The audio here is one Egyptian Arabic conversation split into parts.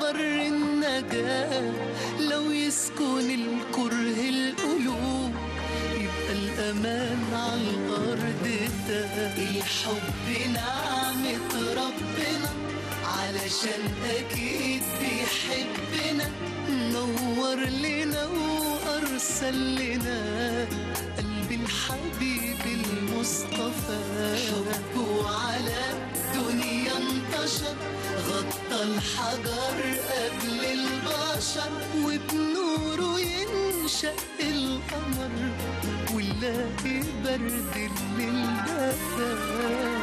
بر النجاة لو يسكن الكره القلوب يبقى الأمان على الأرض ده الحب نعمة ربنا علشان أكيد بيحبنا نور لنا وأرسل لنا قلب الحبيب المصطفى حبه على الدنيا انتشر غطى الحجر قبل البشر وبنوره ينشأ القمر ونلاقي برد الليل دفا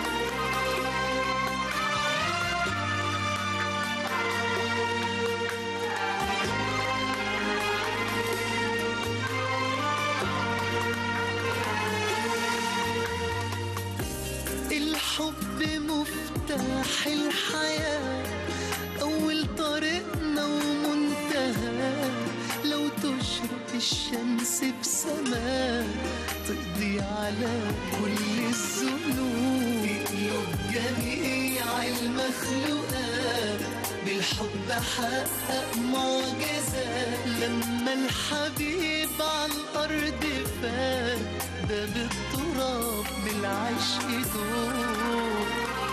الحب مفتاح الحياة أول طريقنا ومنتهى لو تشرق الشمس بسماء تقضي على كل الذنوب تقلب جميع المخلوقات بالحب حقق معجزة لما الحبيب على الأرض فات ده بالتراب بالعشق دور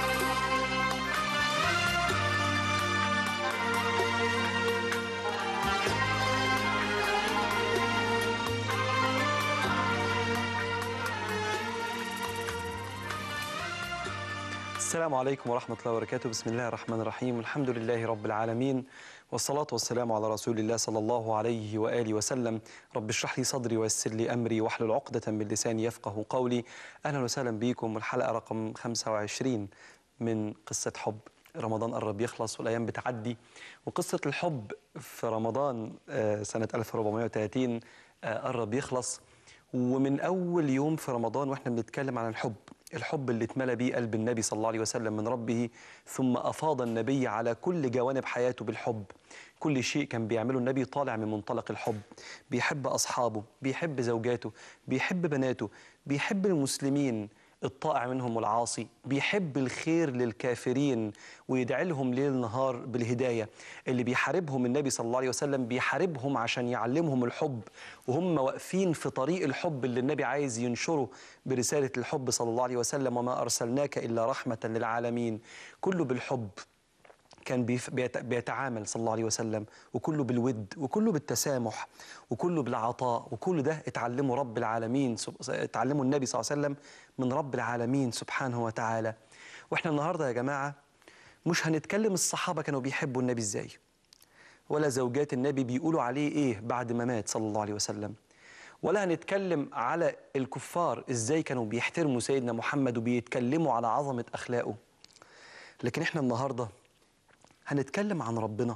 السلام عليكم ورحمة الله وبركاته بسم الله الرحمن الرحيم الحمد لله رب العالمين والصلاة والسلام على رسول الله صلى الله عليه وآله وسلم رب اشرح لي صدري ويسر لي أمري واحلل عقدة من لساني يفقه قولي أهلا وسهلا بكم الحلقة رقم 25 من قصة حب رمضان قرب يخلص والأيام بتعدي وقصة الحب في رمضان آه، سنة 1430 آه، قرب يخلص ومن أول يوم في رمضان وإحنا بنتكلم عن الحب الحب اللي اتملى بيه قلب النبي صلى الله عليه وسلم من ربه ثم أفاض النبي على كل جوانب حياته بالحب كل شيء كان بيعمله النبي طالع من منطلق الحب بيحب أصحابه بيحب زوجاته بيحب بناته بيحب المسلمين الطائع منهم والعاصي بيحب الخير للكافرين ويدعي لهم ليل نهار بالهداية اللي بيحاربهم النبي صلى الله عليه وسلم بيحاربهم عشان يعلمهم الحب وهم واقفين في طريق الحب اللي النبي عايز ينشره برسالة الحب صلى الله عليه وسلم وما أرسلناك إلا رحمة للعالمين كله بالحب كان بيف- بيت- بيتعامل صلى الله عليه وسلم وكله بالود وكله بالتسامح وكله بالعطاء وكل ده اتعلمه رب العالمين سب- اتعلمه النبي صلى الله عليه وسلم من رب العالمين سبحانه وتعالى واحنا النهارده يا جماعه مش هنتكلم الصحابه كانوا بيحبوا النبي ازاي ولا زوجات النبي بيقولوا عليه ايه بعد ما مات صلى الله عليه وسلم ولا هنتكلم على الكفار ازاي كانوا بيحترموا سيدنا محمد وبيتكلموا على عظمه اخلاقه لكن احنا النهارده هنتكلم عن ربنا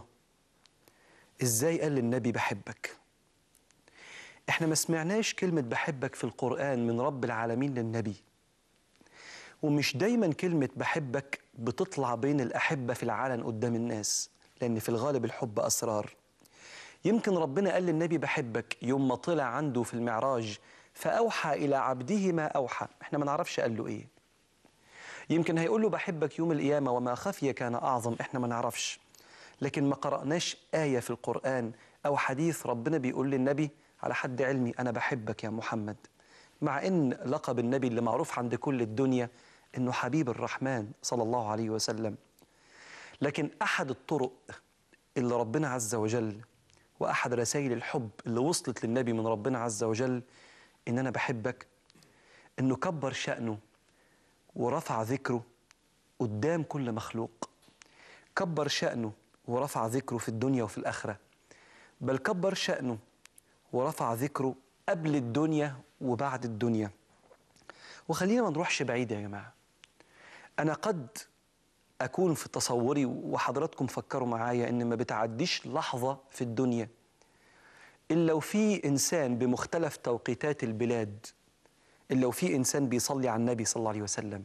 ازاي قال للنبي بحبك احنا ما سمعناش كلمة بحبك في القرآن من رب العالمين للنبي ومش دايما كلمة بحبك بتطلع بين الأحبة في العلن قدام الناس لأن في الغالب الحب أسرار يمكن ربنا قال للنبي بحبك يوم ما طلع عنده في المعراج فأوحى إلى عبده ما أوحى احنا ما نعرفش قال له إيه يمكن هيقول له بحبك يوم القيامة وما خفي كان أعظم إحنا ما نعرفش لكن ما قرأناش آية في القرآن أو حديث ربنا بيقول للنبي على حد علمي أنا بحبك يا محمد مع إن لقب النبي اللي معروف عند كل الدنيا إنه حبيب الرحمن صلى الله عليه وسلم لكن أحد الطرق اللي ربنا عز وجل وأحد رسائل الحب اللي وصلت للنبي من ربنا عز وجل إن أنا بحبك إنه كبر شأنه ورفع ذكره قدام كل مخلوق كبر شأنه ورفع ذكره في الدنيا وفي الآخرة بل كبر شأنه ورفع ذكره قبل الدنيا وبعد الدنيا وخلينا ما نروحش بعيد يا جماعة أنا قد أكون في تصوري وحضراتكم فكروا معايا إن ما بتعديش لحظة في الدنيا إلا وفي إنسان بمختلف توقيتات البلاد إلا لو في إنسان بيصلي على النبي صلى الله عليه وسلم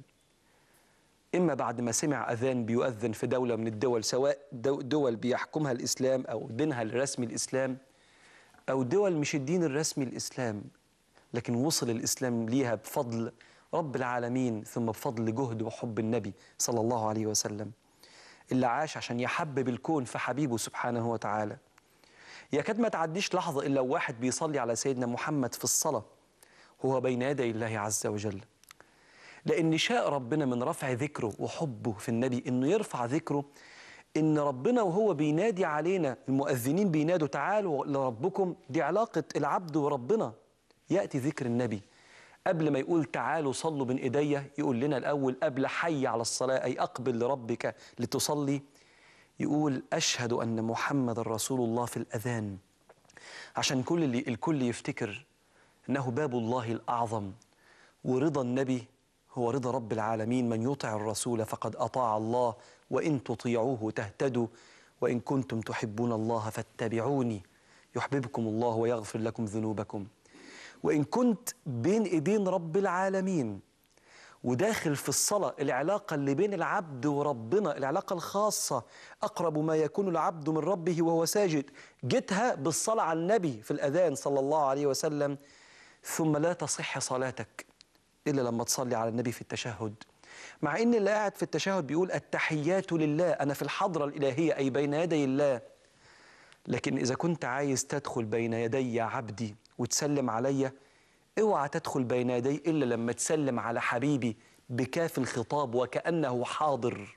إما بعد ما سمع أذان بيؤذن في دولة من الدول سواء دو- دول بيحكمها الإسلام أو دينها الرسمي الإسلام أو دول مش الدين الرسمي الإسلام لكن وصل الإسلام ليها بفضل رب العالمين ثم بفضل جهد وحب النبي صلى الله عليه وسلم اللي عاش عشان يحبب الكون في حبيبه سبحانه وتعالى يكاد ما تعديش لحظة إلا واحد بيصلي على سيدنا محمد في الصلاة هو بين يدي الله عز وجل لأن شاء ربنا من رفع ذكره وحبه في النبي إنه يرفع ذكره إن ربنا وهو بينادي علينا المؤذنين بينادوا تعالوا لربكم دي علاقة العبد وربنا يأتي ذكر النبي قبل ما يقول تعالوا صلوا بين ايديا يقول لنا الاول قبل حي على الصلاه اي اقبل لربك لتصلي يقول اشهد ان محمد رسول الله في الاذان عشان كل اللي الكل يفتكر انه باب الله الاعظم ورضا النبي هو رضا رب العالمين من يطع الرسول فقد اطاع الله وان تطيعوه تهتدوا وان كنتم تحبون الله فاتبعوني يحببكم الله ويغفر لكم ذنوبكم وإن كنت بين إيدين رب العالمين وداخل في الصلاة العلاقة اللي بين العبد وربنا العلاقة الخاصة أقرب ما يكون العبد من ربه وهو ساجد جتها بالصلاة على النبي في الأذان صلى الله عليه وسلم ثم لا تصح صلاتك إلا لما تصلي على النبي في التشهد مع إن اللي قاعد في التشهد بيقول التحيات لله أنا في الحضرة الإلهية أي بين يدي الله لكن إذا كنت عايز تدخل بين يدي عبدي وتسلم عليا اوعى تدخل بين يدي الا لما تسلم على حبيبي بكاف الخطاب وكانه حاضر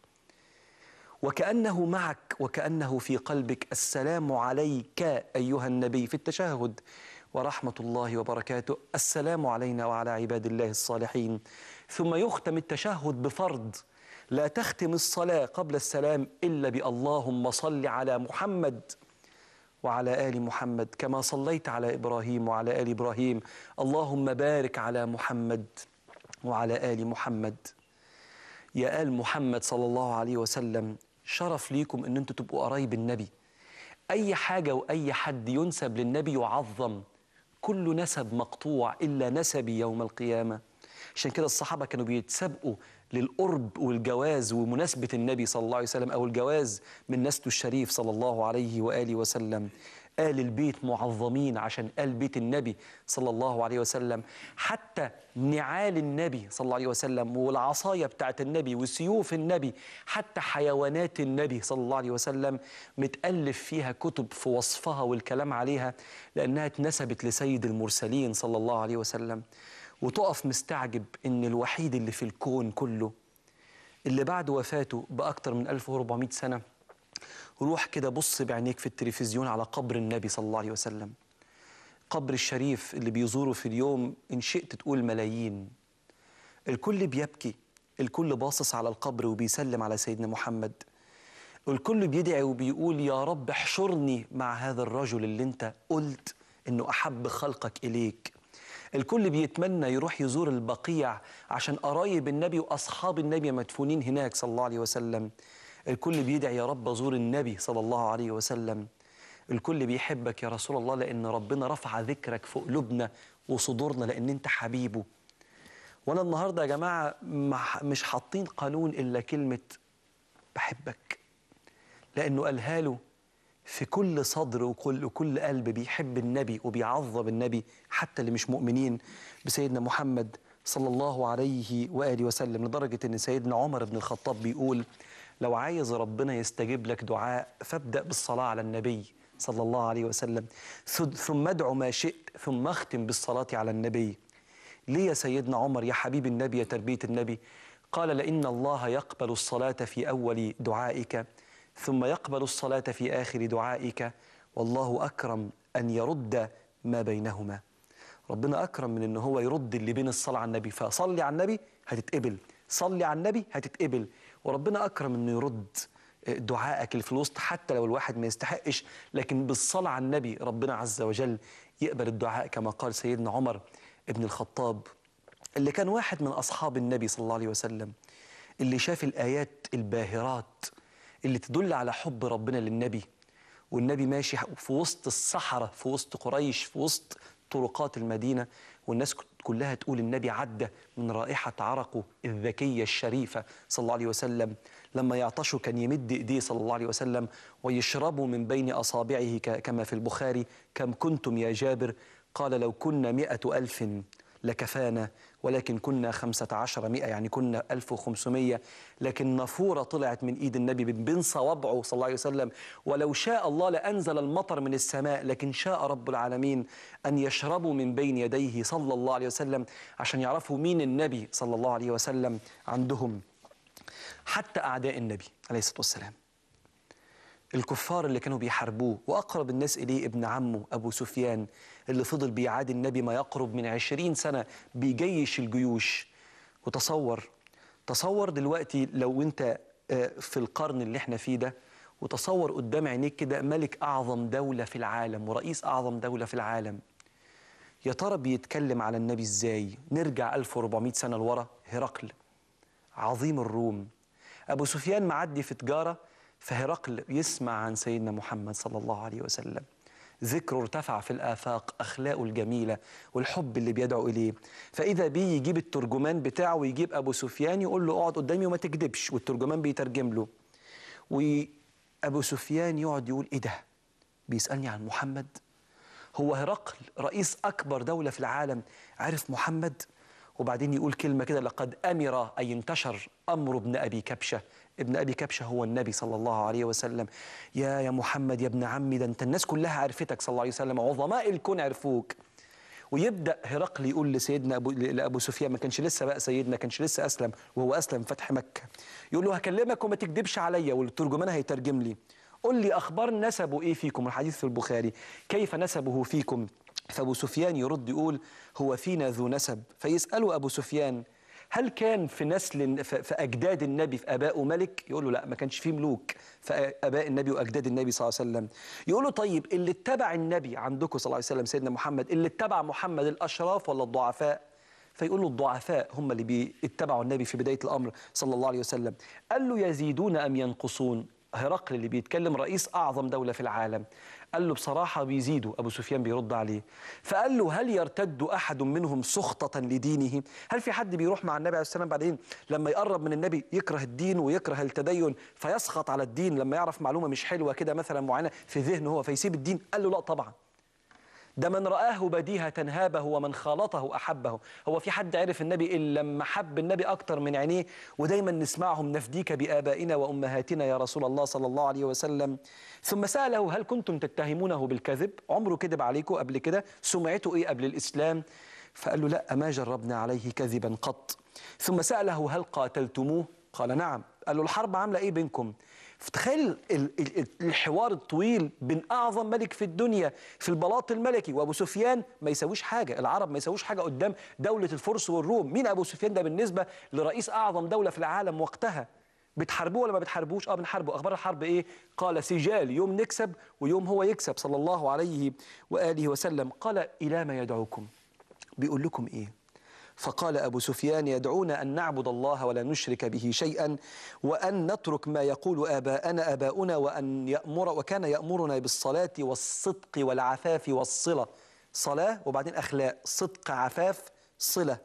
وكانه معك وكانه في قلبك السلام عليك ايها النبي في التشهد ورحمه الله وبركاته السلام علينا وعلى عباد الله الصالحين ثم يختم التشهد بفرض لا تختم الصلاه قبل السلام الا باللهم صل على محمد وعلى ال محمد كما صليت على ابراهيم وعلى ال ابراهيم اللهم بارك على محمد وعلى ال محمد يا ال محمد صلى الله عليه وسلم شرف ليكم ان انتوا تبقوا قرايب النبي اي حاجه واي حد ينسب للنبي يعظم كل نسب مقطوع الا نسبي يوم القيامه عشان كده الصحابه كانوا بيتسابقوا للقرب والجواز ومناسبة النبي صلى الله عليه وسلم أو الجواز من نسله الشريف صلى الله عليه وآله وسلم آل البيت معظمين عشان آل بيت النبي صلى الله عليه وسلم حتى نعال النبي صلى الله عليه وسلم والعصاية بتاعت النبي وسيوف النبي حتى حيوانات النبي صلى الله عليه وسلم متألف فيها كتب في وصفها والكلام عليها لأنها اتنسبت لسيد المرسلين صلى الله عليه وسلم وتقف مستعجب ان الوحيد اللي في الكون كله اللي بعد وفاته باكتر من 1400 سنه روح كده بص بعينيك في التلفزيون على قبر النبي صلى الله عليه وسلم قبر الشريف اللي بيزوره في اليوم ان شئت تقول ملايين الكل بيبكي الكل باصص على القبر وبيسلم على سيدنا محمد الكل بيدعي وبيقول يا رب احشرني مع هذا الرجل اللي انت قلت انه احب خلقك اليك الكل بيتمنى يروح يزور البقيع عشان قرايب النبي واصحاب النبي مدفونين هناك صلى الله عليه وسلم الكل بيدعي يا رب ازور النبي صلى الله عليه وسلم الكل بيحبك يا رسول الله لان ربنا رفع ذكرك في قلوبنا وصدورنا لان انت حبيبه وانا النهارده يا جماعه مش حاطين قانون الا كلمه بحبك لانه قالها له في كل صدر وكل وكل قلب بيحب النبي وبيعظم النبي حتى اللي مش مؤمنين بسيدنا محمد صلى الله عليه واله وسلم لدرجه ان سيدنا عمر بن الخطاب بيقول لو عايز ربنا يستجيب لك دعاء فابدا بالصلاه على النبي صلى الله عليه وسلم ثم ادعو ما شئت ثم اختم بالصلاه على النبي ليه يا سيدنا عمر يا حبيب النبي يا تربيه النبي قال لان الله يقبل الصلاه في اول دعائك ثم يقبل الصلاة في آخر دعائك والله أكرم أن يرد ما بينهما ربنا أكرم من أنه هو يرد اللي بين الصلاة على النبي فصلي على النبي هتتقبل صلي على النبي هتتقبل وربنا أكرم أنه يرد دعائك اللي في الوسط حتى لو الواحد ما يستحقش لكن بالصلاة على النبي ربنا عز وجل يقبل الدعاء كما قال سيدنا عمر ابن الخطاب اللي كان واحد من أصحاب النبي صلى الله عليه وسلم اللي شاف الآيات الباهرات اللي تدل على حب ربنا للنبي والنبي ماشي في وسط الصحراء في وسط قريش في وسط طرقات المدينة والناس كلها تقول النبي عدى من رائحة عرقه الذكية الشريفة صلى الله عليه وسلم لما يعطشوا كان يمد إيديه صلى الله عليه وسلم ويشربوا من بين أصابعه كما في البخاري كم كنتم يا جابر قال لو كنا مئة ألف لكفانا ولكن كنا خمسة عشر مئة يعني كنا ألف وخمسمية لكن نافورة طلعت من إيد النبي من بين صوابعه صلى الله عليه وسلم ولو شاء الله لأنزل المطر من السماء لكن شاء رب العالمين أن يشربوا من بين يديه صلى الله عليه وسلم عشان يعرفوا مين النبي صلى الله عليه وسلم عندهم حتى أعداء النبي عليه الصلاة والسلام الكفار اللي كانوا بيحاربوه وأقرب الناس إليه ابن عمه أبو سفيان اللي فضل بيعادي النبي ما يقرب من عشرين سنة بيجيش الجيوش وتصور تصور دلوقتي لو أنت آه، في القرن اللي احنا فيه ده وتصور قدام عينيك كده ملك أعظم دولة في العالم ورئيس أعظم دولة في العالم يا ترى بيتكلم على النبي ازاي نرجع 1400 سنة لورا هرقل عظيم الروم أبو سفيان معدي في تجارة فهرقل يسمع عن سيدنا محمد صلى الله عليه وسلم ذكره ارتفع في الآفاق أخلاقه الجميلة والحب اللي بيدعو إليه فإذا بيه يجيب الترجمان بتاعه ويجيب أبو سفيان يقول له اقعد قدامي وما تكذبش والترجمان بيترجم له وأبو سفيان يقعد يقول إيه ده بيسألني عن محمد هو هرقل رئيس أكبر دولة في العالم عرف محمد وبعدين يقول كلمة كده لقد أمر أي انتشر أمر ابن أبي كبشة ابن أبي كبشة هو النبي صلى الله عليه وسلم يا يا محمد يا ابن عمي ده أنت الناس كلها عرفتك صلى الله عليه وسلم عظماء الكون عرفوك ويبدا هرقل يقول لسيدنا ابو لابو سفيان ما كانش لسه بقى سيدنا ما كانش لسه اسلم وهو اسلم فتح مكه يقول له هكلمك وما تكذبش عليا والترجمان هيترجم لي قل لي اخبار نسبه ايه فيكم الحديث في البخاري كيف نسبه فيكم فابو سفيان يرد يقول هو فينا ذو نسب فيساله ابو سفيان هل كان في نسل في في اجداد النبي في ابائه ملك يقول له لا ما كانش فيه ملوك في اباء النبي واجداد النبي صلى الله عليه وسلم يقول له طيب اللي اتبع النبي عندكم صلى الله عليه وسلم سيدنا محمد اللي اتبع محمد الاشراف ولا الضعفاء فيقول له الضعفاء هم اللي بيتبعوا النبي في بدايه الامر صلى الله عليه وسلم قال له يزيدون ام ينقصون هرقل اللي بيتكلم رئيس اعظم دوله في العالم قال له بصراحه بيزيدوا ابو سفيان بيرد عليه فقال له هل يرتد احد منهم سخطه لدينه هل في حد بيروح مع النبي عليه السلام بعدين لما يقرب من النبي يكره الدين ويكره التدين فيسخط على الدين لما يعرف معلومه مش حلوه كده مثلا معينه في ذهنه هو فيسيب الدين قال له لا طبعا ده من رآه بديهة هابه ومن خالطه أحبه هو في حد عرف النبي إلا لما حب النبي أكتر من عينيه ودايما نسمعهم نفديك بآبائنا وأمهاتنا يا رسول الله صلى الله عليه وسلم ثم سأله هل كنتم تتهمونه بالكذب عمره كذب عليكم قبل كده سمعته إيه قبل الإسلام فقال له لا ما جربنا عليه كذبا قط ثم سأله هل قاتلتموه قال نعم قال له الحرب عاملة إيه بينكم فتخيل ال- ال- الحوار الطويل بين اعظم ملك في الدنيا في البلاط الملكي وابو سفيان ما يساويش حاجه العرب ما يساويش حاجه قدام دوله الفرس والروم مين ابو سفيان ده بالنسبه لرئيس اعظم دوله في العالم وقتها بتحاربوه ولا ما بتحاربوش اه بنحاربه اخبار الحرب ايه قال سجال يوم نكسب ويوم هو يكسب صلى الله عليه واله وسلم قال الى ما يدعوكم بيقول لكم ايه فقال أبو سفيان يدعونا أن نعبد الله ولا نشرك به شيئا وأن نترك ما يقول آباءنا آباؤنا وأن يأمر وكان يأمرنا بالصلاة والصدق والعفاف والصلة صلاة وبعدين أخلاق صدق عفاف صلة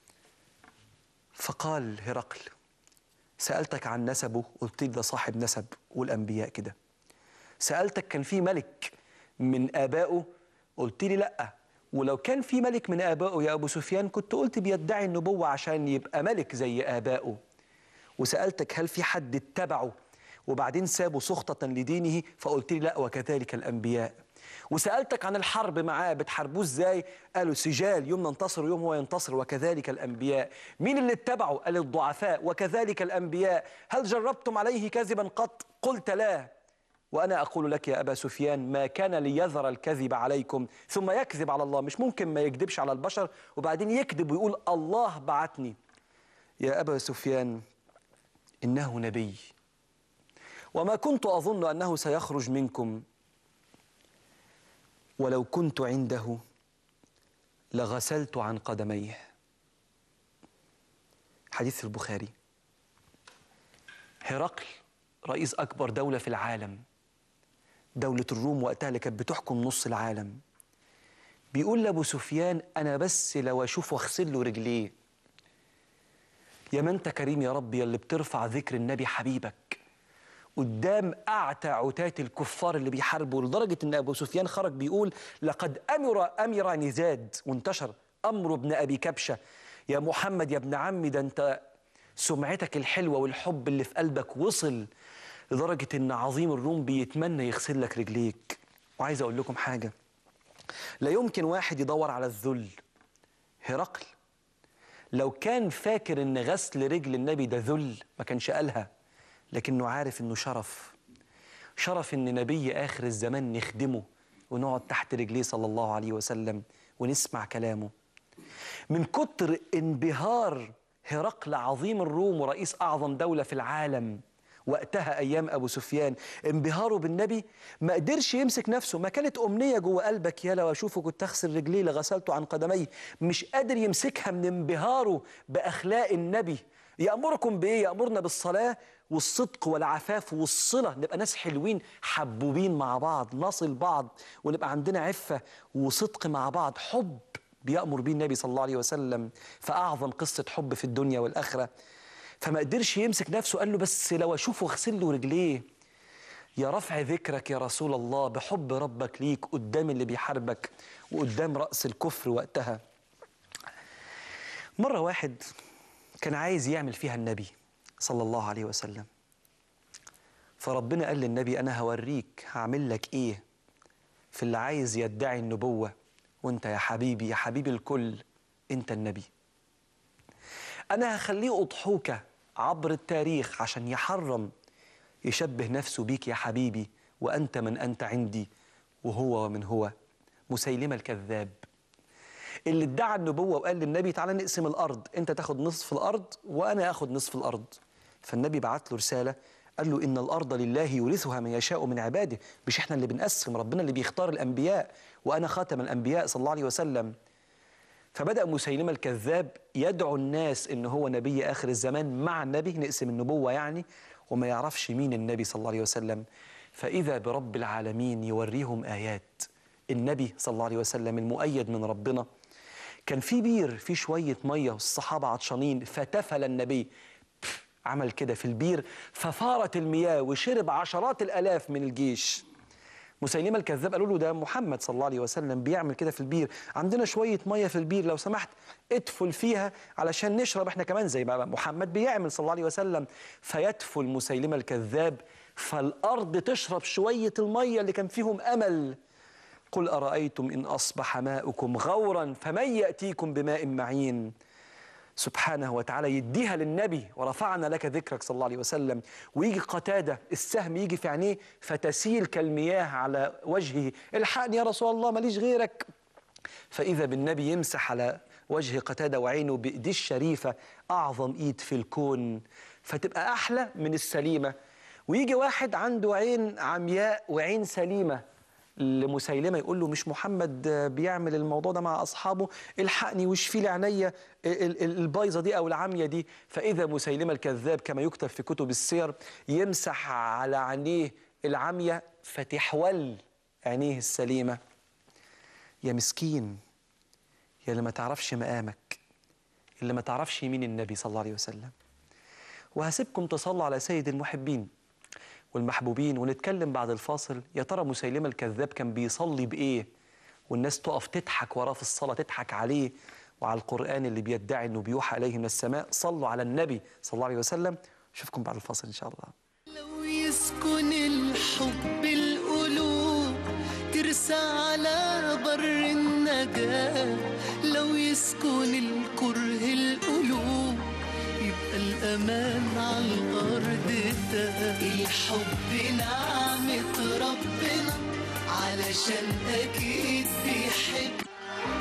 فقال هرقل سألتك عن نسبه قلت لي ده صاحب نسب والأنبياء كده سألتك كان في ملك من آبائه قلت لي لأ ولو كان في ملك من آبائه يا أبو سفيان كنت قلت بيدعي النبوة عشان يبقى ملك زي آبائه وسألتك هل في حد اتبعه وبعدين سابه سخطة لدينه فقلت لي لا وكذلك الأنبياء وسألتك عن الحرب معاه بتحاربوه ازاي قالوا سجال يوم ننتصر ويوم هو ينتصر وكذلك الأنبياء مين اللي اتبعه قال الضعفاء وكذلك الأنبياء هل جربتم عليه كذبا قط قلت لا وأنا أقول لك يا أبا سفيان ما كان ليذر الكذب عليكم ثم يكذب على الله مش ممكن ما يكذبش على البشر وبعدين يكذب ويقول الله بعتني يا أبا سفيان إنه نبي وما كنت أظن أنه سيخرج منكم ولو كنت عنده لغسلت عن قدميه حديث البخاري هرقل رئيس أكبر دولة في العالم دولة الروم وقتها اللي كانت بتحكم نص العالم بيقول لأبو سفيان أنا بس لو أشوف واغسل له رجليه يا ما أنت كريم يا رب يا اللي بترفع ذكر النبي حبيبك قدام أعتى عتاة الكفار اللي بيحاربوا لدرجة إن أبو سفيان خرج بيقول لقد أمر أمر نزاد وانتشر أمر بن أبي كبشة يا محمد يا ابن عمي ده أنت سمعتك الحلوة والحب اللي في قلبك وصل لدرجة إن عظيم الروم بيتمنى يغسل لك رجليك وعايز أقول لكم حاجة لا يمكن واحد يدور على الذل هرقل لو كان فاكر ان غسل رجل النبي ده ذل ما كانش قالها لكنه عارف انه شرف شرف ان نبي اخر الزمان نخدمه ونقعد تحت رجليه صلى الله عليه وسلم ونسمع كلامه من كتر انبهار هرقل عظيم الروم ورئيس اعظم دوله في العالم وقتها ايام ابو سفيان انبهاره بالنبي ما قدرش يمسك نفسه ما كانت امنيه جوه قلبك يا لو اشوفه كنت اغسل رجليه لغسلته عن قدميه مش قادر يمسكها من انبهاره باخلاق النبي يامركم بايه يامرنا بالصلاه والصدق والعفاف والصله نبقى ناس حلوين حبوبين مع بعض نصل بعض ونبقى عندنا عفه وصدق مع بعض حب بيامر بيه النبي صلى الله عليه وسلم فاعظم قصه حب في الدنيا والاخره فما قدرش يمسك نفسه قال له بس لو اشوفه اغسل له رجليه يا رفع ذكرك يا رسول الله بحب ربك ليك قدام اللي بيحاربك وقدام رأس الكفر وقتها مرة واحد كان عايز يعمل فيها النبي صلى الله عليه وسلم فربنا قال للنبي أنا هوريك هعمل لك إيه في اللي عايز يدعي النبوة وانت يا حبيبي يا حبيبي الكل انت النبي أنا هخليه أضحوكة عبر التاريخ عشان يحرم يشبه نفسه بيك يا حبيبي وأنت من أنت عندي وهو من هو مسيلمة الكذاب اللي ادعى النبوة وقال للنبي تعالى نقسم الأرض أنت تاخد نصف الأرض وأنا أخد نصف الأرض فالنبي بعت له رسالة قال له إن الأرض لله يورثها من يشاء من عباده مش إحنا اللي بنقسم ربنا اللي بيختار الأنبياء وأنا خاتم الأنبياء صلى الله عليه وسلم فبدأ مسيلمة الكذاب يدعو الناس إن هو نبي آخر الزمان مع النبي نقسم النبوة يعني وما يعرفش مين النبي صلى الله عليه وسلم فإذا برب العالمين يوريهم آيات النبي صلى الله عليه وسلم المؤيد من ربنا كان في بير في شوية مية والصحابة عطشانين فتفل النبي عمل كده في البير ففارت المياه وشرب عشرات الآلاف من الجيش مسيلمة الكذاب قالوا له ده محمد صلى الله عليه وسلم بيعمل كده في البير عندنا شوية مية في البير لو سمحت ادفل فيها علشان نشرب احنا كمان زي ما محمد بيعمل صلى الله عليه وسلم فيدفل مسيلمة الكذاب فالأرض تشرب شوية المية اللي كان فيهم أمل قل أرأيتم إن أصبح ماؤكم غورا فمن يأتيكم بماء معين سبحانه وتعالى يديها للنبي ورفعنا لك ذكرك صلى الله عليه وسلم ويجي قتادة السهم يجي في عينيه فتسيل كالمياه على وجهه الحقني يا رسول الله ماليش غيرك فإذا بالنبي يمسح على وجه قتادة وعينه بإيديه الشريفة أعظم إيد في الكون فتبقى أحلى من السليمة ويجي واحد عنده عين عمياء وعين سليمة لمسيلمة يقول له مش محمد بيعمل الموضوع ده مع أصحابه الحقني واشفي لي عينيا ال- ال- البايظة دي أو العمية دي فإذا مسيلمة الكذاب كما يكتب في كتب السير يمسح على عينيه العمية فتحول عينيه السليمة يا مسكين يا اللي ما تعرفش مقامك اللي ما تعرفش مين النبي صلى الله عليه وسلم وهسيبكم تصلوا على سيد المحبين والمحبوبين ونتكلم بعد الفاصل يا ترى مسيلمة الكذاب كان بيصلي بإيه والناس تقف تضحك وراه في الصلاة تضحك عليه وعلى القرآن اللي بيدعي أنه بيوحى إليه من السماء صلوا على النبي صلى الله عليه وسلم أشوفكم بعد الفاصل إن شاء الله لو يسكن الحب القلوب ترسى على بر النجاة لو يسكن الكره القلوب يبقى الأمان على الأرض ده الحب نعمة ربنا علشان أكيد بيحب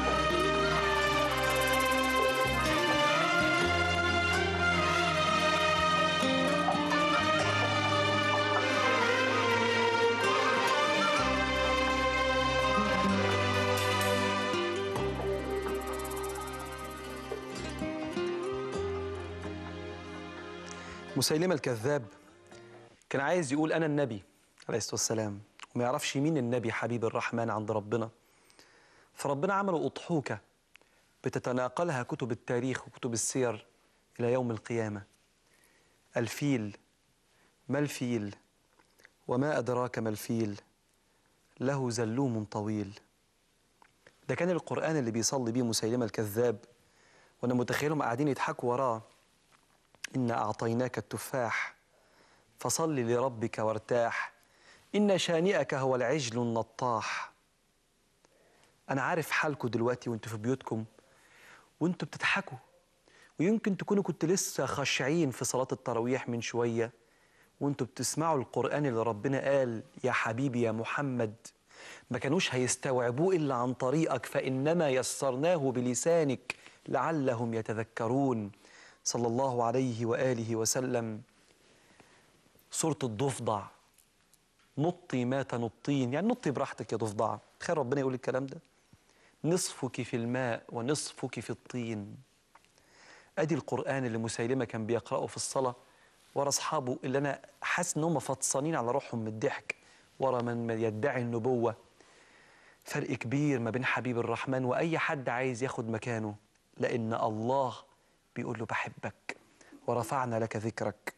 مسيلمة الكذاب كان عايز يقول أنا النبي عليه الصلاة والسلام وما يعرفش مين النبي حبيب الرحمن عند ربنا فربنا عمله أضحوكة بتتناقلها كتب التاريخ وكتب السير إلى يوم القيامة الفيل ما الفيل وما أدراك ما الفيل له زلوم طويل ده كان القرآن اللي بيصلي بيه مسيلمة الكذاب وأنا متخيلهم قاعدين يضحكوا وراه إنا أعطيناك التفاح فصل لربك وارتاح إن شانئك هو العجل النطاح أنا عارف حالكم دلوقتي وأنتوا في بيوتكم وأنتوا بتضحكوا ويمكن تكونوا كنت لسه خاشعين في صلاة التراويح من شوية وأنتوا بتسمعوا القرآن اللي ربنا قال يا حبيبي يا محمد ما كانوش هيستوعبوه إلا عن طريقك فإنما يسرناه بلسانك لعلهم يتذكرون صلى الله عليه وآله وسلم سورة الضفدع نطي ما تنطين يعني نطي براحتك يا ضفدع تخيل ربنا يقول الكلام ده نصفك في الماء ونصفك في الطين ادي القرآن اللي مسيلمة كان بيقرأه في الصلاة ورا أصحابه اللي أنا حاسس إن هم فطسانين على روحهم من الضحك ورا من يدعي النبوة فرق كبير ما بين حبيب الرحمن وأي حد عايز ياخد مكانه لأن الله بيقول له بحبك ورفعنا لك ذكرك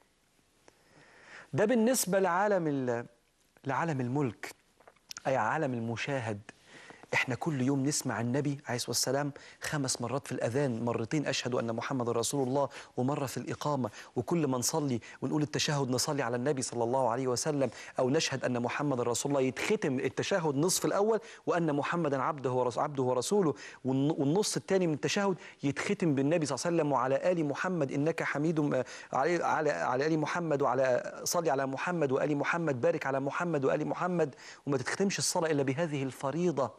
ده بالنسبة لعالم ال- لعالم الملك أي عالم المشاهد احنا كل يوم نسمع النبي عليه الصلاه والسلام خمس مرات في الاذان مرتين اشهد ان محمد رسول الله ومره في الاقامه وكل ما نصلي ونقول التشهد نصلي على النبي صلى الله عليه وسلم او نشهد ان محمد رسول الله يتختم التشهد نصف الاول وان محمدا عبده ورسول عبده ورسوله والن- والنص الثاني من التشهد يتختم بالنبي صلى الله عليه وسلم وعلى ال محمد انك حميد م- على على على ال محمد وعلى صلي على محمد وال محمد بارك على محمد وال محمد وما تتختمش الصلاه الا بهذه الفريضه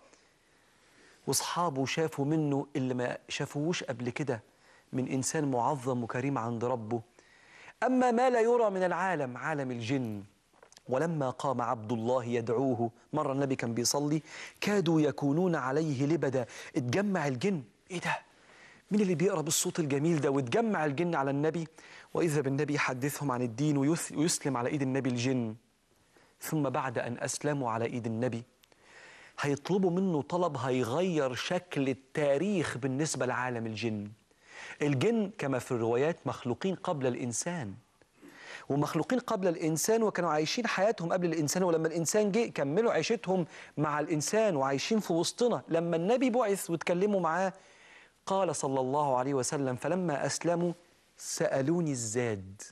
واصحابه شافوا منه اللي ما شافوهوش قبل كده من انسان معظم وكريم عند ربه اما ما لا يرى من العالم عالم الجن ولما قام عبد الله يدعوه مره النبي كان بيصلي كادوا يكونون عليه لبدا اتجمع الجن ايه ده مين اللي بيقرا بالصوت الجميل ده وتجمع الجن على النبي واذا بالنبي يحدثهم عن الدين ويث- ويسلم على ايد النبي الجن ثم بعد ان اسلموا على ايد النبي هيطلبوا منه طلب هيغير شكل التاريخ بالنسبة لعالم الجن الجن كما في الروايات مخلوقين قبل الإنسان ومخلوقين قبل الإنسان وكانوا عايشين حياتهم قبل الإنسان ولما الإنسان جه كملوا عيشتهم مع الإنسان وعايشين في وسطنا لما النبي بعث واتكلموا معاه قال صلى الله عليه وسلم فلما أسلموا سألوني الزاد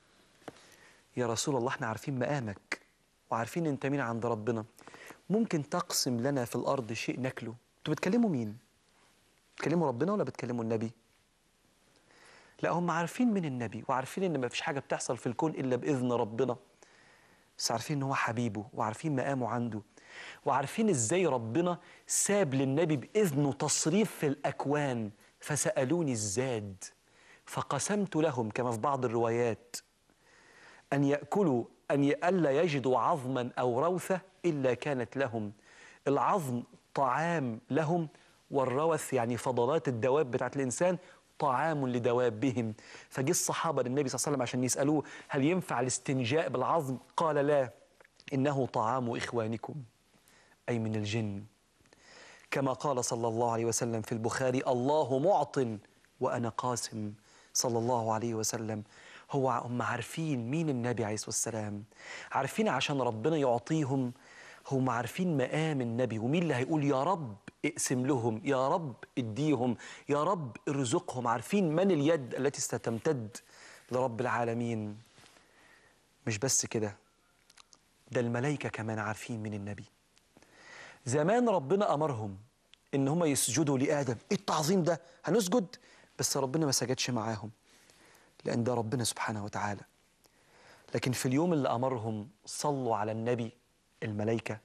يا رسول الله احنا عارفين مقامك وعارفين انت مين عند ربنا ممكن تقسم لنا في الارض شيء ناكله انتوا بتكلموا مين بتكلموا ربنا ولا بتكلموا النبي لا هم عارفين من النبي وعارفين ان ما فيش حاجه بتحصل في الكون الا باذن ربنا بس عارفين ان هو حبيبه وعارفين مقامه عنده وعارفين ازاي ربنا ساب للنبي باذنه تصريف في الاكوان فسالوني الزاد فقسمت لهم كما في بعض الروايات أن يأكلوا أن ي- ألا يجدوا عظما أو روثة إلا كانت لهم العظم طعام لهم والروث يعني فضلات الدواب بتاعت الإنسان طعام لدوابهم فجه الصحابة للنبي صلى الله عليه وسلم عشان يسألوه هل ينفع الاستنجاء بالعظم قال لا إنه طعام إخوانكم أي من الجن كما قال صلى الله عليه وسلم في البخاري الله معط وأنا قاسم صلى الله عليه وسلم هو هم عارفين مين النبي عليه الصلاة والسلام عارفين عشان ربنا يعطيهم هم عارفين مقام النبي ومين اللي هيقول يا رب اقسم لهم يا رب اديهم يا رب ارزقهم عارفين من اليد التي ستمتد لرب العالمين مش بس كده ده الملائكة كمان عارفين من النبي زمان ربنا امرهم ان هم يسجدوا لادم ايه التعظيم ده هنسجد بس ربنا ما سجدش معاهم لان ده ربنا سبحانه وتعالى لكن في اليوم اللي امرهم صلوا على النبي الملائكه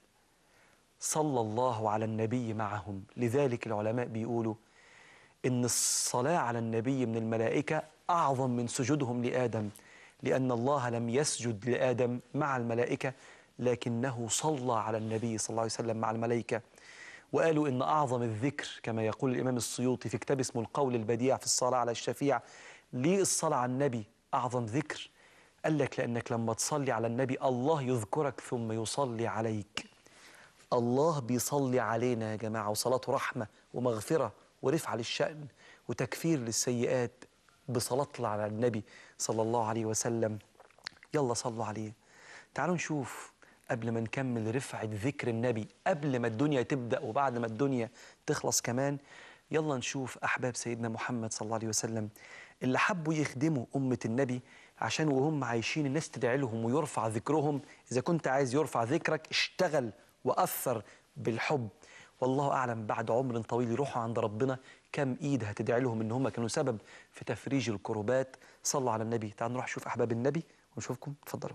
صلى الله على النبي معهم لذلك العلماء بيقولوا ان الصلاه على النبي من الملائكه اعظم من سجودهم لادم لان الله لم يسجد لادم مع الملائكه لكنه صلى على النبي صلى الله عليه وسلم مع الملائكه وقالوا ان اعظم الذكر كما يقول الامام السيوطي في كتاب اسمه القول البديع في الصلاه على الشفيع ليه الصلاه على النبي اعظم ذكر قال لك لانك لما تصلي على النبي الله يذكرك ثم يصلي عليك الله بيصلي علينا يا جماعة وصلاته رحمة ومغفرة ورفعة للشأن وتكفير للسيئات بصلاتنا على النبي صلى الله عليه وسلم يلا صلوا عليه تعالوا نشوف قبل ما نكمل رفعة ذكر النبي قبل ما الدنيا تبدأ وبعد ما الدنيا تخلص كمان يلا نشوف أحباب سيدنا محمد صلى الله عليه وسلم اللي حبوا يخدموا أمة النبي عشان وهم عايشين الناس تدعي لهم ويرفع ذكرهم إذا كنت عايز يرفع ذكرك اشتغل وأثر بالحب والله أعلم بعد عمر طويل يروحوا عند ربنا كم إيد هتدعي لهم إن هم كانوا سبب في تفريج الكروبات صلوا على النبي تعالوا نروح نشوف أحباب النبي ونشوفكم اتفضلوا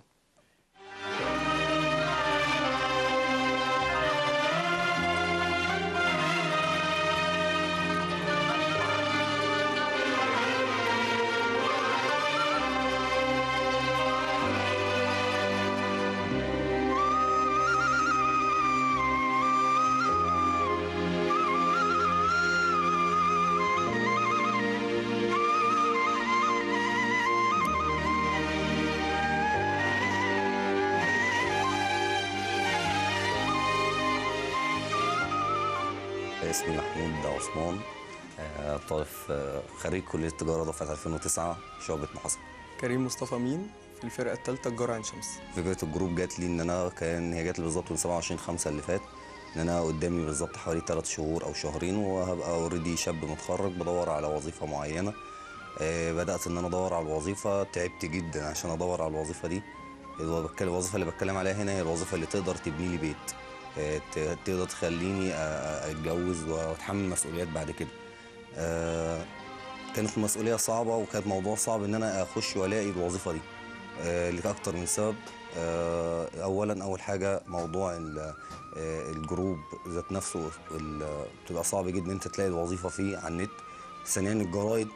اسمي محمود عثمان آه، طالب آه، خريج كلية تجارة دفعة 2009 شعبة محاسبة كريم مصطفى مين في الفرقة الثالثة تجارة عين شمس فكرة الجروب جات لي ان انا كان هي جات لي بالظبط من 27 5 اللي فات ان انا قدامي بالظبط حوالي 3 شهور او شهرين وهبقى اوريدي شاب متخرج بدور على وظيفة معينة آه، بدأت ان انا ادور على الوظيفة تعبت جدا عشان ادور على الوظيفة دي الو- بتكلم- الوظيفة اللي بتكلم عليها هنا هي الوظيفة اللي تقدر تبني لي بيت آه، ت- تقدر تخليني أ- أ- اتجوز واتحمل مسؤوليات بعد كده آه، كانت المسؤولية صعبة وكانت موضوع صعب إن أنا أخش وألاقي الوظيفة دي آه، لأكتر من سبب آه، أولا أول حاجة موضوع ال- آه، الجروب ذات نفسه ال- بتبقى صعب جدا إن أنت تلاقي الوظيفة فيه على النت ثانيا الجرايد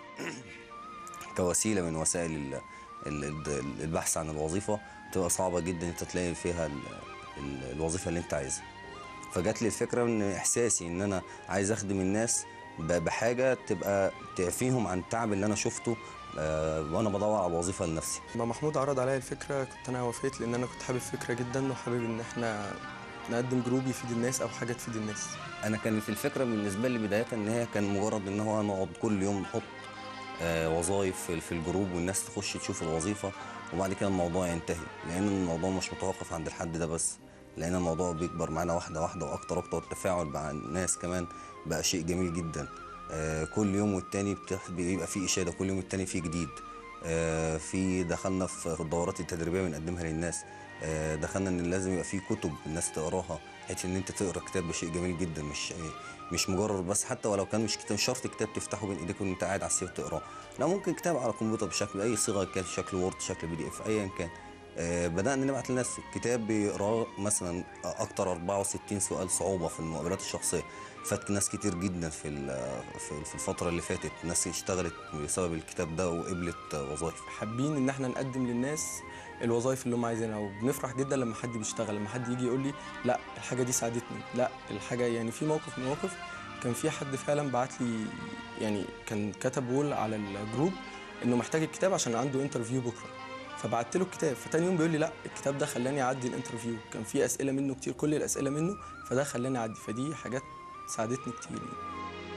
كوسيلة من وسائل ال- ال- ال- البحث عن الوظيفة بتبقى صعبة جدا إن أنت تلاقي فيها ال- ال- الوظيفة اللي أنت عايزها فجات لي الفكره ان احساسي ان انا عايز اخدم الناس ب- بحاجه تبقى تعفيهم عن التعب اللي انا شفته آه، وانا بدور على الوظيفه لنفسي لما محمود عرض عليا الفكرة كنت أنا وافقت لأن أنا كنت حابب الفكرة جدا وحابب إن إحنا نقدم جروب يفيد الناس أو حاجة تفيد الناس انا كانت الفكره بالنسبه لي بدايه ان هي كان مجرد ان هو نقعد كل يوم نحط آه، وظايف في- في الجروب والناس تخش تشوف الوظيفه وبعد كده الموضوع ينتهي لان الموضوع مش متوقف عند الحد ده بس لان الموضوع بيكبر معانا واحده واحده واكتر واكتر والتفاعل مع الناس كمان بقى شيء جميل جدا آه، كل يوم والتاني بتح- بيبقى فيه اشاده كل يوم والتاني فيه جديد آه، في دخلنا في في الدورات التدريبيه بنقدمها للناس آه، دخلنا ان لازم يبقى في كتب الناس تقراها بحيث ان انت تقرا كتاب ده شيء جميل جدا مش مش مجرد بس حتى ولو كان مش كتاب مش شرط كتاب تفتحه بين ايديك وانت قاعد على السرير تقراه لا ممكن كتاب على الكمبيوتر بشكل اي صيغه كان شكل وورد شكل بي دي اف ايا كان آه، بدأنا نبعت للناس كتاب بيقراه مثلا أكتر 64 سؤال صعوبة في المقابلات الشخصية فات ناس كتير جدا في ال- في في الفترة اللي فاتت ناس اشتغلت بسبب الكتاب ده وقبلت وظائف حابين إن إحنا نقدم للناس الوظائف اللي هم عايزينها وبنفرح جدا لما حد بيشتغل لما حد يجي يقول لي لا الحاجة دي ساعدتني لا الحاجة يعني في موقف من المواقف كان في حد فعلا بعت لي يعني كان كتب وول على الجروب انه محتاج الكتاب عشان عنده انترفيو بكره فبعت له الكتاب فتاني يوم بيقول لي لا الكتاب ده خلاني اعدي الانترفيو كان في اسئله منه كتير كل الاسئله منه فده خلاني اعدي فدي حاجات ساعدتني كتير يعني.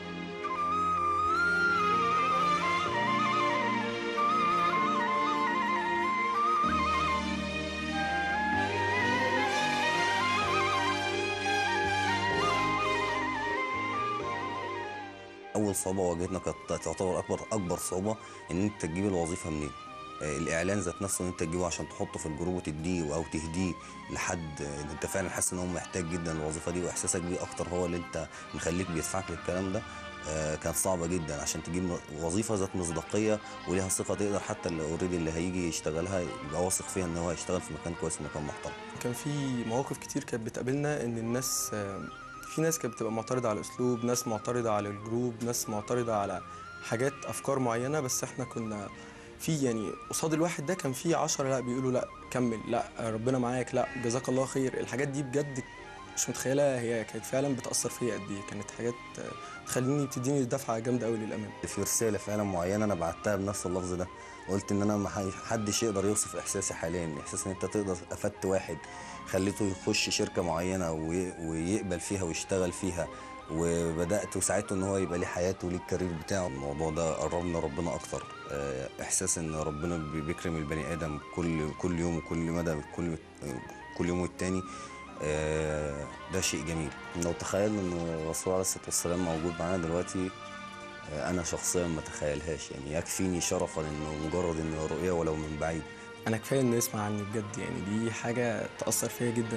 اول صعوبه واجهتنا كانت تعتبر اكبر اكبر صعوبه ان انت تجيب الوظيفه منين آه، الاعلان ذات نفسه ان انت تجيبه عشان تحطه في الجروب وتديه او تهديه لحد آه، ان انت فعلا حاسس ان هو محتاج جدا الوظيفه دي واحساسك بيه اكتر هو اللي انت مخليك بيدفعك للكلام ده آه، كانت صعبه جدا عشان تجيب م- وظيفه ذات مصداقيه وليها ثقه تقدر حتى اللي اوريدي اللي هيجي يشتغلها يبقى واثق فيها ان هو هيشتغل في مكان كويس ومكان محترم كان في مواقف كتير كانت بتقابلنا ان الناس آه، في ناس كانت بتبقى معترضه على الاسلوب ناس معترضه على الجروب ناس معترضه على حاجات افكار معينه بس احنا كنا في يعني قصاد الواحد ده كان في عشرة لا بيقولوا لا كمل لا ربنا معاك لا جزاك الله خير الحاجات دي بجد مش متخيله هي كانت فعلا بتاثر فيا قد ايه كانت حاجات آه، تخليني بتديني دفعه جامده قوي للامام في رساله فعلا معينه انا بعتها بنفس اللفظ ده قلت ان انا ما ح- حدش يقدر يوصف احساسي حاليا احساس ان انت تقدر افدت واحد خليته يخش شركه معينه وي- ويقبل فيها ويشتغل فيها وبدات وساعدته ان هو يبقى ليه حياته وليه الكارير بتاعه الموضوع ده قربنا ربنا اكتر آه، احساس ان ربنا بي- بيكرم البني ادم كل كل يوم وكل مدى كل كل كل يوم والتاني آه، ده شيء جميل لو تخيل ان الرسول عليه الصلاه والسلام موجود معانا دلوقتي آه، انا شخصيا ما اتخيلهاش يعني يكفيني شرفا انه مجرد ان رؤيه ولو من بعيد انا كفايه ان يسمع عني بجد يعني دي حاجه تاثر فيا جدا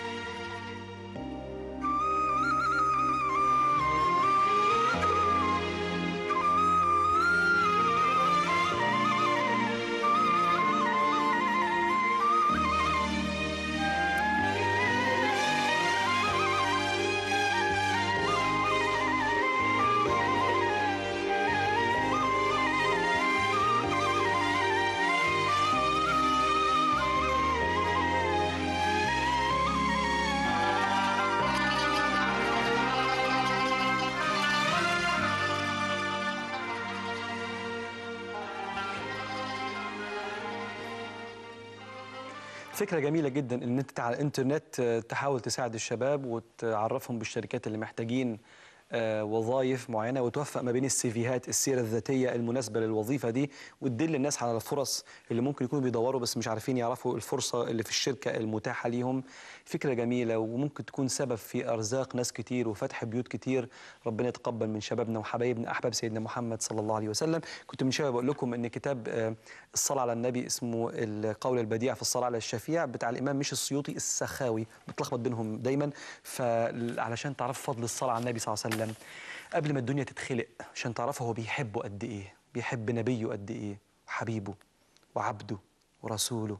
فكرة جميلة جدا ان انت على الانترنت آه، تحاول تساعد الشباب وتعرفهم بالشركات اللي محتاجين آه، وظائف معينة وتوفق ما بين السيفيهات السيرة الذاتية المناسبة للوظيفة دي وتدل الناس على الفرص اللي ممكن يكونوا بيدوروا بس مش عارفين يعرفوا الفرصة اللي في الشركة المتاحة ليهم فكرة جميلة وممكن تكون سبب في أرزاق ناس كتير وفتح بيوت كتير ربنا يتقبل من شبابنا وحبايبنا أحباب سيدنا محمد صلى الله عليه وسلم كنت من شوية بقول لكم ان كتاب آه، الصلاة على النبي اسمه القول البديع في الصلاة على الشفيع بتاع الإمام مش السيوطي السخاوي بتلخبط بينهم دايما فعلشان تعرفوا فضل الصلاة على النبي صلى الله عليه وسلم قبل ما الدنيا تتخلق عشان تعرفوا هو بيحبه قد إيه بيحب نبيه قد إيه وحبيبه وعبده ورسوله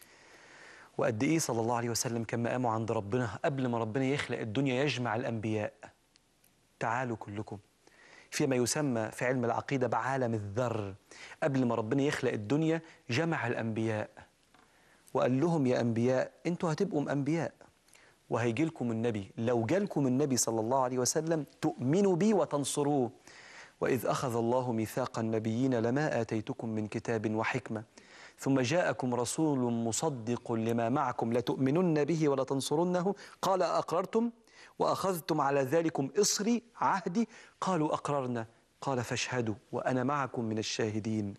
وقد إيه صلى الله عليه وسلم كان مقامه عند ربنا قبل ما ربنا يخلق الدنيا يجمع الأنبياء تعالوا كلكم فيما يسمى في علم العقيدة بعالم الذر قبل ما ربنا يخلق الدنيا جمع الأنبياء وقال لهم يا أنبياء أنتوا هتبقوا أنبياء وهيجي لكم النبي لو جالكم النبي صلى الله عليه وسلم تؤمنوا بي وتنصروه وإذ أخذ الله ميثاق النبيين لما آتيتكم من كتاب وحكمة ثم جاءكم رسول مصدق لما معكم لتؤمنن به ولتنصرنه قال أقررتم وأخذتم على ذلكم إصري عهدي قالوا أقررنا قال فاشهدوا وأنا معكم من الشاهدين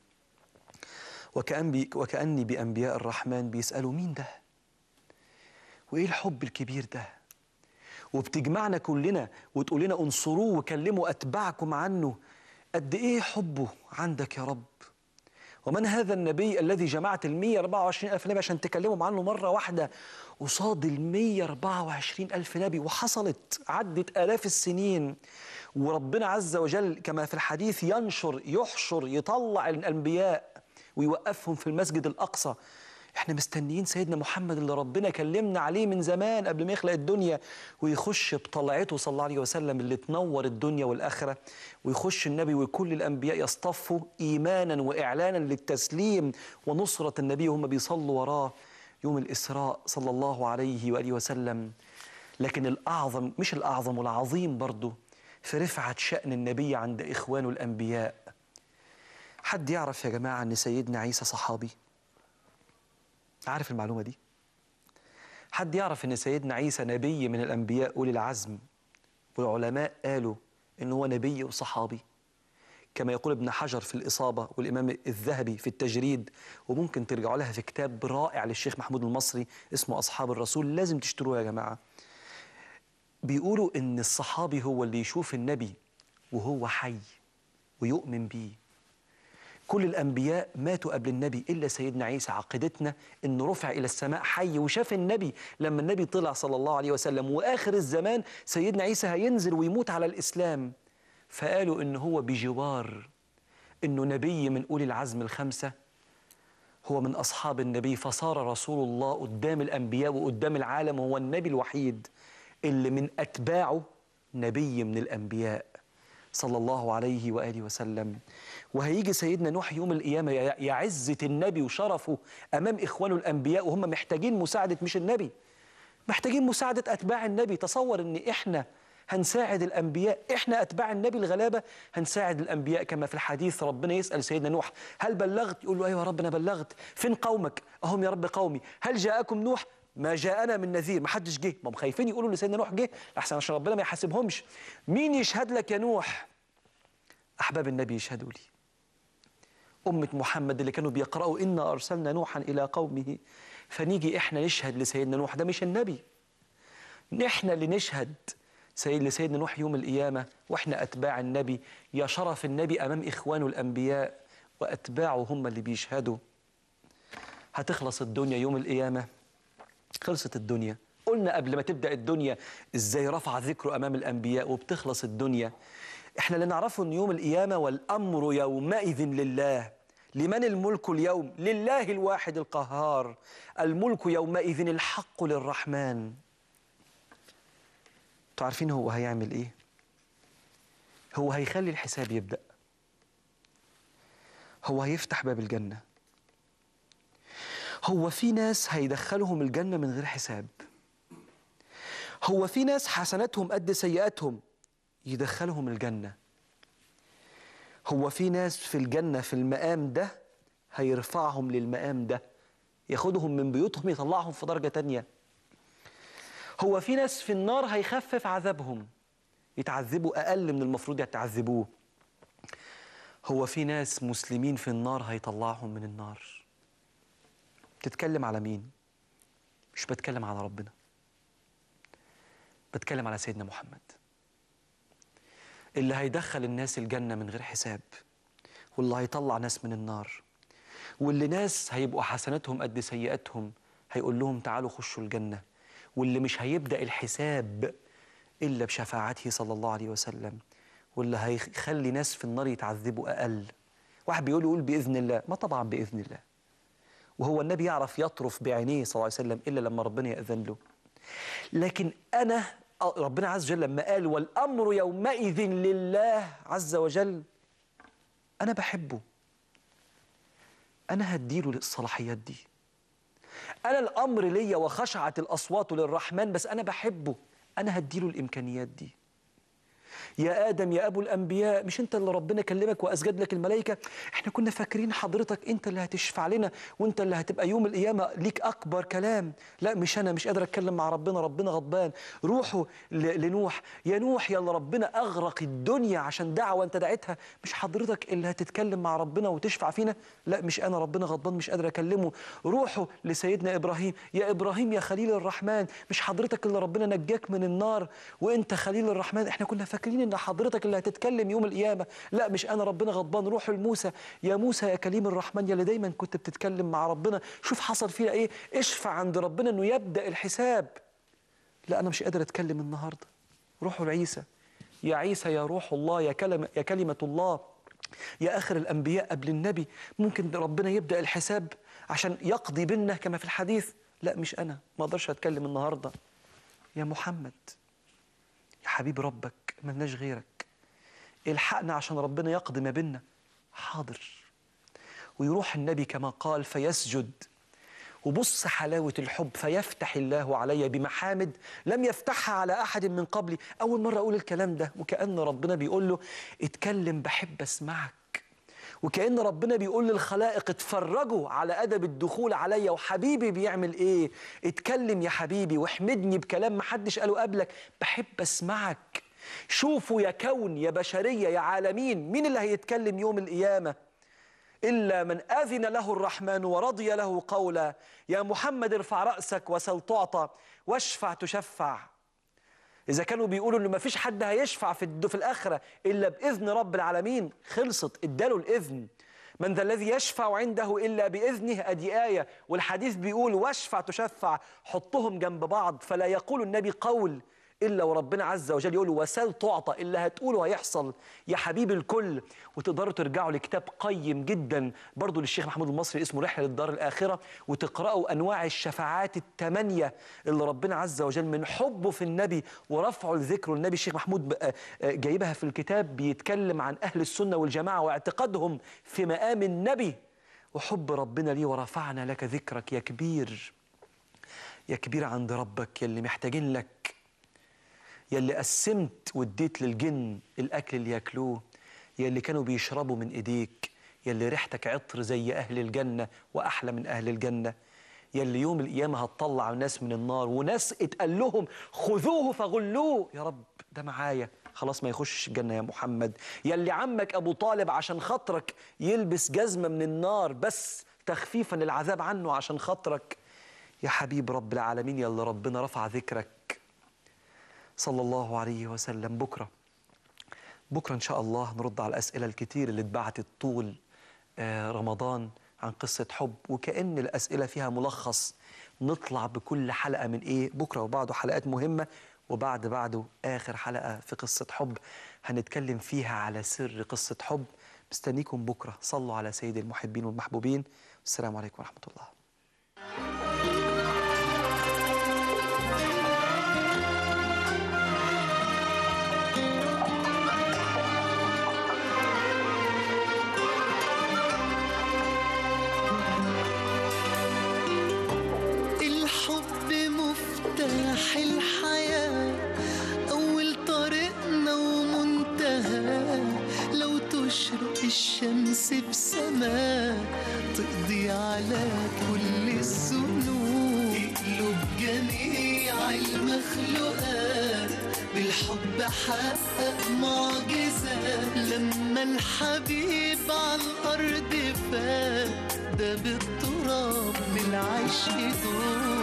وكأن بي وكأني بأنبياء الرحمن بيسألوا مين ده وإيه الحب الكبير ده وبتجمعنا كلنا وتقول لنا انصروه وكلموا أتباعكم عنه قد إيه حبه عندك يا رب ومن هذا النبي الذي جمعت ال 124 ألف نبي عشان تكلمهم عنه مرة واحدة قصاد ال 124 ألف نبي وحصلت عدت آلاف السنين وربنا عز وجل كما في الحديث ينشر يحشر يطلع الأنبياء ويوقفهم في المسجد الأقصى احنا مستنيين سيدنا محمد اللي ربنا كلمنا عليه من زمان قبل ما يخلق الدنيا ويخش بطلعته صلى الله عليه وسلم اللي تنور الدنيا والآخرة ويخش النبي وكل الأنبياء يصطفوا إيمانا وإعلانا للتسليم ونصرة النبي وهم بيصلوا وراه يوم الإسراء صلى الله عليه وآله وسلم لكن الأعظم مش الأعظم والعظيم برضه في رفعة شأن النبي عند إخوانه الأنبياء حد يعرف يا جماعة أن سيدنا عيسى صحابي عارف المعلومة دي حد يعرف أن سيدنا عيسى نبي من الأنبياء أولي العزم والعلماء قالوا أنه هو نبي وصحابي كما يقول ابن حجر في الإصابة والإمام الذهبي في التجريد وممكن ترجعوا لها في كتاب رائع للشيخ محمود المصري اسمه أصحاب الرسول لازم تشتروه يا جماعة بيقولوا إن الصحابي هو اللي يشوف النبي وهو حي ويؤمن بيه كل الأنبياء ماتوا قبل النبي إلا سيدنا عيسى عقيدتنا إنه رفع إلى السماء حي وشاف النبي لما النبي طلع صلى الله عليه وسلم وآخر الزمان سيدنا عيسى هينزل ويموت على الإسلام فقالوا إن هو بجوار إنه نبي من أولي العزم الخمسة هو من أصحاب النبي فصار رسول الله قدام الأنبياء وقدام العالم هو النبي الوحيد اللي من أتباعه نبي من الأنبياء صلى الله عليه وآله وسلم وهيجي سيدنا نوح يوم القيامة يا يا عزة النبي وشرفه أمام إخوانه الأنبياء وهم محتاجين مساعدة مش النبي محتاجين مساعدة أتباع النبي تصور إن إحنا هنساعد الأنبياء إحنا أتباع النبي الغلابة هنساعد الأنبياء كما في الحديث ربنا يسأل سيدنا نوح هل بلغت يقول له أيوة يا رب أنا بلغت فين قومك أهم يا رب قومي هل جاءكم نوح ما جاءنا من نذير ما حدش جه ما هم خايفين يقولوا لسيدنا نوح جه احسن عشان ربنا ما يحاسبهمش مين يشهد لك يا نوح احباب النبي يشهدوا لي أمة محمد اللي كانوا بيقرأوا إنا أرسلنا نوحا إلى قومه فنيجي احنا نشهد لسيدنا نوح ده مش النبي احنا اللي نشهد سيد لسيدنا نوح يوم القيامة واحنا أتباع النبي يا شرف النبي أمام إخوانه الأنبياء وأتباعه هم اللي بيشهدوا هتخلص الدنيا يوم القيامة خلصت الدنيا قلنا قبل ما تبدأ الدنيا إزاي رفع ذكره أمام الأنبياء وبتخلص الدنيا إحنا اللي نعرفه أن يوم القيامة والأمر يومئذ لله لمن الملك اليوم لله الواحد القهار الملك يومئذ الحق للرحمن انتوا عارفين هو هيعمل ايه هو هيخلي الحساب يبدأ هو هيفتح باب الجنة هو في ناس هيدخلهم الجنة من غير حساب هو في ناس حسناتهم قد سيئاتهم يدخلهم الجنة هو في ناس في الجنة في المقام ده هيرفعهم للمقام ده ياخدهم من بيوتهم يطلعهم في درجة تانية هو في ناس في النار هيخفف عذابهم يتعذبوا أقل من المفروض يتعذبوه هو في ناس مسلمين في النار هيطلعهم من النار بتتكلم على مين مش بتكلم على ربنا بتكلم على سيدنا محمد اللي هيدخل الناس الجنة من غير حساب واللي هيطلع ناس من النار واللي ناس هيبقوا حسناتهم قد سيئاتهم هيقول لهم تعالوا خشوا الجنة واللي مش هيبدأ الحساب إلا بشفاعته صلى الله عليه وسلم واللي هيخلي ناس في النار يتعذبوا أقل واحد بيقول يقول بإذن الله ما طبعا بإذن الله وهو النبي يعرف يطرف بعينيه صلى الله عليه وسلم إلا لما ربنا يأذن له لكن أنا ربنا عز وجل لما قال والأمر يومئذ لله عز وجل أنا بحبه أنا هديله الصلاحيات دي أنا الأمر ليا وخشعت الأصوات للرحمن بس أنا بحبه أنا هديله الإمكانيات دي يا آدم يا أبو الأنبياء مش أنت اللي ربنا كلمك وأسجد لك الملائكة إحنا كنا فاكرين حضرتك أنت اللي هتشفع لنا وأنت اللي هتبقى يوم القيامة ليك أكبر كلام لا مش أنا مش قادر أتكلم مع ربنا ربنا غضبان روحوا ل- لنوح يا نوح يا اللي ربنا أغرق الدنيا عشان دعوة أنت دعيتها مش حضرتك اللي هتتكلم مع ربنا وتشفع فينا لا مش أنا ربنا غضبان مش قادر أكلمه روحوا لسيدنا إبراهيم يا إبراهيم يا خليل الرحمن مش حضرتك اللي ربنا نجاك من النار وأنت خليل الرحمن إحنا كنا فاكرين إن حضرتك اللي هتتكلم يوم القيامة لا مش أنا ربنا غضبان روحوا لموسى يا موسى يا كليم الرحمن يا اللي دايما كنت بتتكلم مع ربنا شوف حصل فينا إيه اشفع عند ربنا إنه يبدأ الحساب لا أنا مش قادر أتكلم النهاردة روحوا لعيسى يا عيسى يا روح الله يا كلمة, يا كلمة الله يا آخر الأنبياء قبل النبي ممكن ربنا يبدأ الحساب عشان يقضي بينا كما في الحديث لا مش أنا ما أقدرش أتكلم النهاردة يا محمد يا حبيب ربك ملناش غيرك الحقنا عشان ربنا يقضي ما بينا حاضر ويروح النبي كما قال فيسجد وبص حلاوة الحب فيفتح الله علي بمحامد لم يفتحها على أحد من قبلي أول مرة أقول الكلام ده وكأن ربنا بيقول له اتكلم بحب أسمعك وكأن ربنا بيقول للخلائق اتفرجوا على أدب الدخول عليا وحبيبي بيعمل إيه اتكلم يا حبيبي واحمدني بكلام محدش قاله قبلك بحب أسمعك شوفوا يا كون يا بشرية يا عالمين مين اللي هيتكلم يوم القيامة إلا من أذن له الرحمن ورضي له قولا يا محمد ارفع رأسك وسل تعطى واشفع تشفع إذا كانوا بيقولوا إن مفيش حد هيشفع في الد- في الآخرة إلا بإذن رب العالمين خلصت اداله الإذن من ذا الذي يشفع عنده إلا بإذنه أدي آية والحديث بيقول واشفع تشفع حطهم جنب بعض فلا يقول النبي قول إلا وربنا عز وجل يقول وسل تعطى اللي هتقوله هيحصل يا حبيب الكل وتقدروا ترجعوا لكتاب قيم جدا برضو للشيخ محمود المصري اسمه رحلة للدار الآخرة وتقرأوا أنواع الشفاعات الثمانية اللي ربنا عز وجل من حبه في النبي ورفعه لذكره النبي الشيخ محمود بقى- آه، جايبها في الكتاب بيتكلم عن أهل السنة والجماعة واعتقادهم في مقام النبي وحب ربنا ليه ورفعنا لك ذكرك يا كبير يا كبير عند ربك يا اللي محتاجين لك يا اللي قسمت واديت للجن الاكل اللي ياكلوه يا اللي كانوا بيشربوا من ايديك يا اللي ريحتك عطر زي اهل الجنه واحلى من اهل الجنه يا اللي يوم القيامه هتطلع ناس من النار وناس اتقال لهم خذوه فغلوه يا رب ده معايا خلاص ما يخش الجنه يا محمد يا اللي عمك ابو طالب عشان خاطرك يلبس جزمه من النار بس تخفيفا للعذاب عنه عشان خاطرك يا حبيب رب العالمين يا اللي ربنا رفع ذكرك صلى الله عليه وسلم بكرة بكرة إن شاء الله نرد على الأسئلة الكتير اللي اتبعتت طول آه، رمضان عن قصة حب وكأن الأسئلة فيها ملخص نطلع بكل حلقة من إيه بكرة وبعده حلقات مهمة وبعد بعده آخر حلقة في قصة حب هنتكلم فيها على سر قصة حب مستنيكم بكرة صلوا على سيد المحبين والمحبوبين والسلام عليكم ورحمة الله الحب مفتاح الحياة أول طريقنا ومنتهى لو تشرق الشمس بسماء تقضي على كل الذنوب تقلب جميع المخلوقات بالحب حقق معجزة لما الحبيب على الأرض فات ده بالتراب من العشق دول